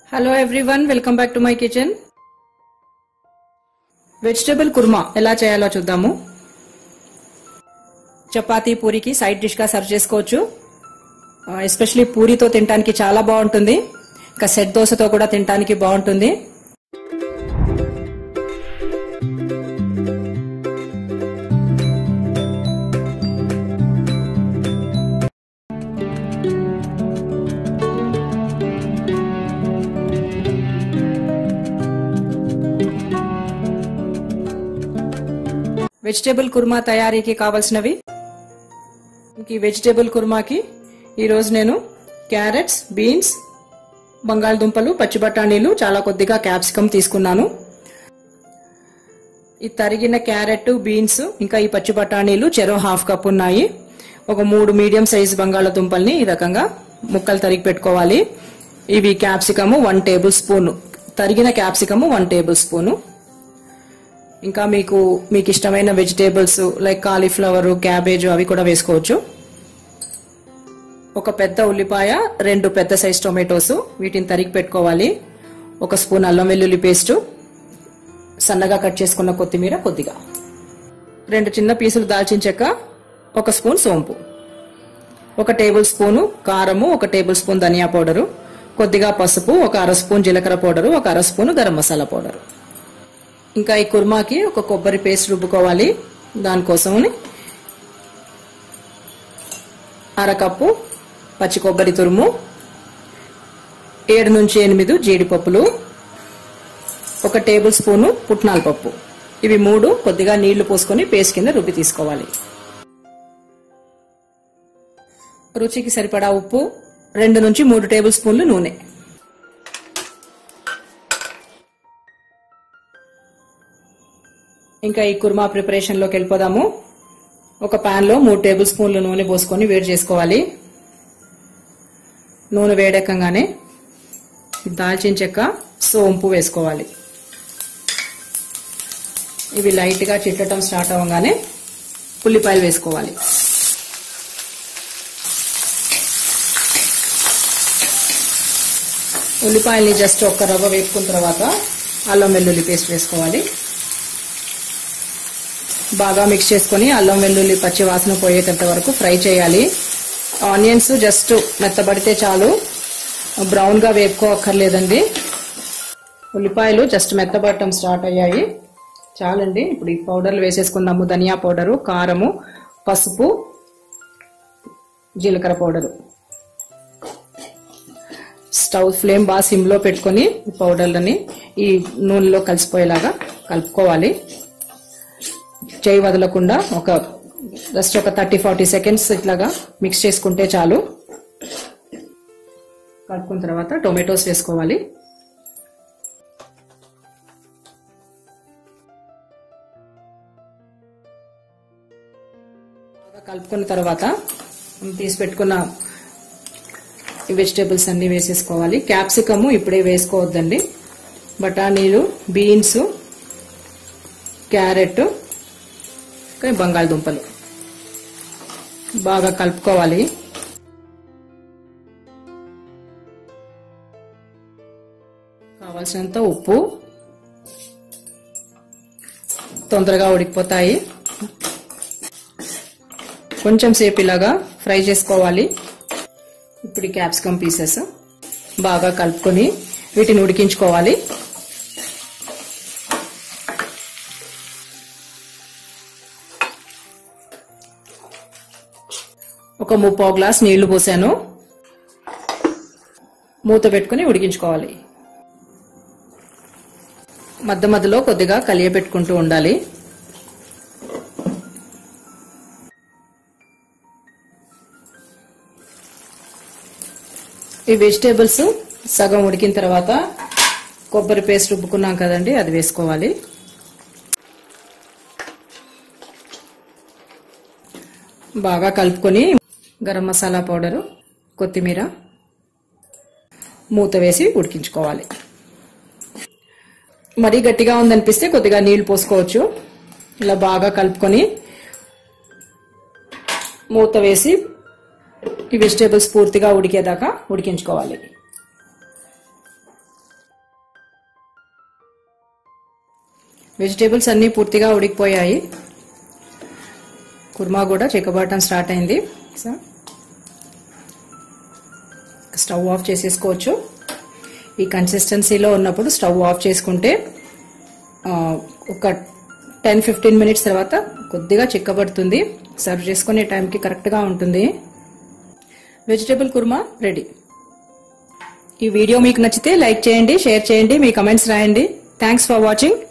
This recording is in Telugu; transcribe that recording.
hello everyone welcome back to my kitchen vegetable kurma ఎలా చేయాలో చూద్దాము చపాతీ పూరికి సైడ్ డిష్ గా సర్వ్ చేసుకోవచ్చు ఎస్పెషలీ పూరితో తినడానికి చాలా బాగుంటుంది ఇంకా సెట్ దోశతో కూడా తినడానికి బాగుంటుంది వెజిటేబుల్ కుర్మా తయారీకి కావలసినవి ఈ వెజిటేబుల్ కుర్మాకి ఈరోజు నేను క్యారెట్స్ బీన్స్ బంగాళదుంపలు పచ్చి బఠానీలు చాలా కొద్దిగా క్యాప్సికమ్ తీసుకున్నాను ఈ తరిగిన క్యారెట్ బీన్స్ ఇంకా ఈ పచ్చి బఠానీలు చెరో హాఫ్ కప్ ఉన్నాయి ఒక మూడు మీడియం సైజ్ బంగాళదుంపల్ని ఈ రకంగా ముక్కలు తరిగి పెట్టుకోవాలి ఇవి క్యాప్సికము వన్ టేబుల్ స్పూన్ తరిగిన క్యాప్సికము వన్ టేబుల్ స్పూను ఇంకా మీకు మీకు ఇష్టమైన వెజిటేబుల్స్ లైక్ కాలీఫ్లవర్ క్యాబేజ్ అవి కూడా వేసుకోవచ్చు ఒక పెద్ద ఉల్లిపాయ రెండు పెద్ద సైజ్ టొమాటోస్ వీటిని తరిగి పెట్టుకోవాలి ఒక స్పూన్ అల్లం వెల్లుల్లి పేస్ట్ సన్నగా కట్ చేసుకున్న కొత్తిమీర కొద్దిగా రెండు చిన్న పీసులు దాల్చిన చెక్క ఒక స్పూన్ సోంపు ఒక టేబుల్ స్పూను కారము ఒక టేబుల్ స్పూన్ ధనియా పౌడరు కొద్దిగా పసుపు ఒక అర స్పూన్ జీలకర్ర పౌడరు ఒక అర స్పూన్ గరం మసాలా పౌడరు ఇంకా ఈ కుర్మాకి ఒక కొబ్బరి పేస్ట్ రుబ్బుకోవాలి దానికోసమని అరకప్పు పచ్చి కొబ్బరి తురుము ఏడు నుంచి ఎనిమిది జీడిపప్పులు ఒక టేబుల్ స్పూను పుట్నాల పప్పు ఇవి మూడు కొద్దిగా నీళ్లు పోసుకొని పేస్ట్ కింద రుబ్బి తీసుకోవాలి రుచికి సరిపడా ఉప్పు రెండు నుంచి మూడు టేబుల్ స్పూన్లు నూనె ఇంకా ఈ కుర్మా ప్రిపరేషన్ లోకి వెళ్ళిపోదాము ఒక పాన్ లో మూడు టేబుల్ స్పూన్లు నూనె పోసుకొని వేడి చేసుకోవాలి నూనె వేడెక్కగానే దాల్చిన చెక్క సోంపు వేసుకోవాలి ఇవి లైట్ గా చిట్టడం స్టార్ట్ అవ్వగానే ఉల్లిపాయలు వేసుకోవాలి ఉల్లిపాయల్ని జస్ట్ ఒక్క రవ్వ వేసుకున్న తర్వాత అల్లం వెల్లుల్లి పేస్ట్ వేసుకోవాలి బాగా మిక్స్ చేసుకుని అల్లం వెల్లుల్లి పచ్చి వాసన పోయేటంత వరకు ఫ్రై చేయాలి ఆనియన్స్ జస్ట్ మెత్తబడితే చాలు బ్రౌన్ గా వేపుకోక్కర్లేదండి ఉల్లిపాయలు జస్ట్ మెత్తబడటం స్టార్ట్ అయ్యాయి చాలండి ఇప్పుడు ఈ పౌడర్లు వేసేసుకుందాము ధనియా పౌడరు కారము పసుపు జీలకర్ర పౌడరు స్టవ్ ఫ్లేమ్ బాగా సిమ్లో పెట్టుకొని ఈ పౌడర్లని ఈ నూనెలో కలిసిపోయేలాగా కలుపుకోవాలి చేయి వదలకుండా ఒక జస్ట్ ఒక థర్టీ ఫార్టీ సెకండ్స్ ఇట్లాగా మిక్స్ చేసుకుంటే చాలు కలుపుకున్న తర్వాత టొమాటోస్ వేసుకోవాలి బాగా కలుపుకున్న తర్వాత తీసి పెట్టుకున్న వెజిటేబుల్స్ అన్ని వేసేసుకోవాలి క్యాప్సికము ఇప్పుడే వేసుకోవద్దండి బఠానీలు బీన్స్ క్యారెట్ బంగాళదుంపలు బాగా కలుపుకోవాలి కావాల్సినంత ఉప్పు తొందరగా ఉడికిపోతాయి కొంచెం సేపు ఇలాగా ఫ్రై చేసుకోవాలి ఇప్పుడు క్యాప్సికమ్ పీసెస్ బాగా కలుపుకొని వీటిని ఉడికించుకోవాలి ఒక ముప్పావు గ్లాస్ నీళ్లు పోసాను మూత పెట్టుకుని ఉడికించుకోవాలి మధ్య మధ్యలో కొద్దిగా కలియబెట్టుకుంటూ ఉండాలి ఈ వెజిటేబుల్స్ సగం ఉడికిన తర్వాత కొబ్బరి పేస్ట్ రుబ్బుకున్నాం కదండి అది వేసుకోవాలి బాగా కలుపుకొని గరం మసాలా పౌడరు కొత్తిమీర మూత వేసి ఉడికించుకోవాలి మరీ గట్టిగా ఉందనిపిస్తే కొద్దిగా నీళ్లు పోసుకోవచ్చు ఇలా బాగా కలుపుకొని మూత వేసి ఈ వెజిటేబుల్స్ పూర్తిగా ఉడికేదాకా ఉడికించుకోవాలి వెజిటేబుల్స్ అన్నీ పూర్తిగా ఉడికిపోయాయి కుర్మా కూడా చిక్కబడటం స్టార్ట్ అయింది సో స్టవ్ ఆఫ్ చేసేసుకోవచ్చు ఈ కన్సిస్టెన్సీలో ఉన్నప్పుడు స్టవ్ ఆఫ్ చేసుకుంటే ఆ, ఒక టెన్ ఫిఫ్టీన్ మినిట్స్ తర్వాత కొద్దిగా చిక్కబడుతుంది సర్వ్ చేసుకునే టైంకి కరెక్ట్గా ఉంటుంది వెజిటేబుల్ కుర్మా రెడీ ఈ వీడియో మీకు నచ్చితే లైక్ చేయండి షేర్ చేయండి మీ కమెంట్స్ రాయండి థ్యాంక్స్ ఫర్ వాచింగ్